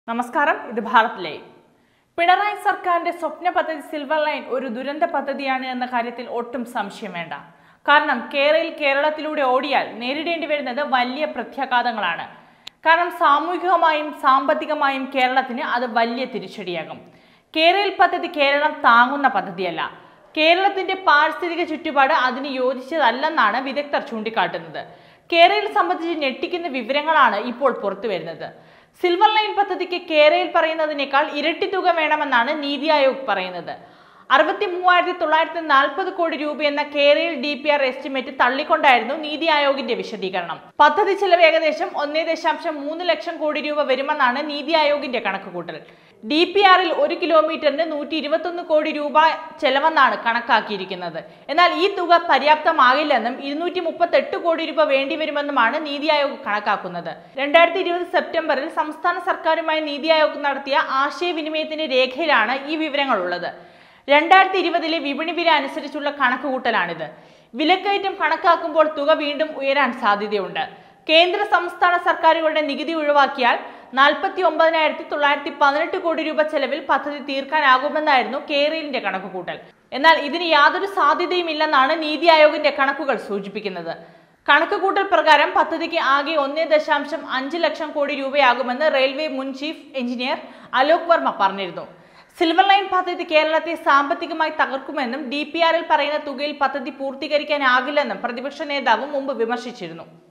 നമസ്കാരം ഇത് ഭാരത് ലൈവ് പിണറായി സർക്കാരിന്റെ സ്വപ്ന പദ്ധതി സിൽവർ ലൈൻ ഒരു ദുരന്ത പദ്ധതിയാണ് എന്ന കാര്യത്തിൽ ഒട്ടും സംശയം വേണ്ട കാരണം കേരളയിൽ കേരളത്തിലൂടെ ഓടിയാൽ നേരിടേണ്ടി വരുന്നത് വലിയ പ്രത്യാഘാതങ്ങളാണ് കാരണം സാമൂഹികമായും സാമ്പത്തികമായും കേരളത്തിന് അത് വലിയ തിരിച്ചടിയാകും കേരള പദ്ധതി കേരളം താങ്ങുന്ന പദ്ധതിയല്ല കേരളത്തിന്റെ പാരിസ്ഥിതിക ചുറ്റുപാട് അതിന് യോജിച്ചതല്ലെന്നാണ് വിദഗ്ധർ ചൂണ്ടിക്കാട്ടുന്നത് കേരളയിൽ സംബന്ധിച്ച് ഞെട്ടിക്കുന്ന വിവരങ്ങളാണ് ഇപ്പോൾ പുറത്തു വരുന്നത് സിൽവർ ലൈൻ പദ്ധതിക്ക് കേരളയിൽ പറയുന്നതിനേക്കാൾ ഇരട്ടി തുക വേണമെന്നാണ് നീതി ആയോഗ് പറയുന്നത് അറുപത്തി മൂവായിരത്തി തൊള്ളായിരത്തി നാൽപ്പത് കോടി രൂപ എന്ന കേരളയിൽ ഡി പി ആർ എസ്റ്റിമേറ്റ് തള്ളിക്കൊണ്ടായിരുന്നു നീതി ആയോഗിന്റെ വിശദീകരണം പദ്ധതി ചെലവ് ഏകദേശം ഒന്നേ ദശാംശം മൂന്ന് ലക്ഷം കോടി രൂപ വരുമെന്നാണ് നീതി ആയോഗിന്റെ കണക്കുകൂട്ടൽ ഡി പി ആറിൽ ഒരു കിലോമീറ്ററിന് നൂറ്റി ഇരുപത്തൊന്ന് കോടി രൂപ ചെലവെന്നാണ് കണക്കാക്കിയിരിക്കുന്നത് എന്നാൽ ഈ തുക പര്യാപ്തമാകില്ലെന്നും ഇരുന്നൂറ്റി മുപ്പത്തെട്ട് കോടി രൂപ വേണ്ടിവരുമെന്നുമാണ് നീതി ആയോഗ് കണക്കാക്കുന്നത് രണ്ടായിരത്തി ഇരുപത് സെപ്റ്റംബറിൽ സംസ്ഥാന സർക്കാരുമായി നീതി ആയോഗ് നടത്തിയ ആശയവിനിമയത്തിന്റെ രേഖയിലാണ് ഈ വിവരങ്ങൾ ഉള്ളത് രണ്ടായിരത്തി ഇരുപതിലെ വിപണി വില അനുസരിച്ചുള്ള കണക്കുകൂട്ടലാണിത് വിലക്കയറ്റം കണക്കാക്കുമ്പോൾ തുക വീണ്ടും ഉയരാൻ സാധ്യതയുണ്ട് കേന്ദ്ര സംസ്ഥാന സർക്കാരുകളുടെ നികുതി ഒഴിവാക്കിയാൽ നാൽപ്പത്തി ഒമ്പതിനായിരത്തി തൊള്ളായിരത്തി പതിനെട്ട് കോടി രൂപ ചെലവിൽ പദ്ധതി തീർക്കാനാകുമെന്നായിരുന്നു കേരളിന്റെ കണക്കുകൂട്ടൽ എന്നാൽ ഇതിന് യാതൊരു സാധ്യതയുമില്ലെന്നാണ് നീതി ആയോഗിന്റെ കണക്കുകൾ സൂചിപ്പിക്കുന്നത് കണക്കുകൂട്ടൽ പ്രകാരം പദ്ധതിക്ക് ആകെ ഒന്നേ ദശാംശം അഞ്ച് ലക്ഷം കോടി രൂപയാകുമെന്ന് റെയിൽവേ മുൻ ചീഫ് എഞ്ചിനീയർ അലോക് വർമ്മ പറഞ്ഞിരുന്നു സിൽവർ ലൈൻ പദ്ധതി കേരളത്തെ സാമ്പത്തികമായി തകർക്കുമെന്നും ഡി പി ആറിൽ പറയുന്ന തുകയിൽ പദ്ധതി പൂർത്തീകരിക്കാനാകില്ലെന്നും പ്രതിപക്ഷ നേതാവ് മുമ്പ് വിമർശിച്ചിരുന്നു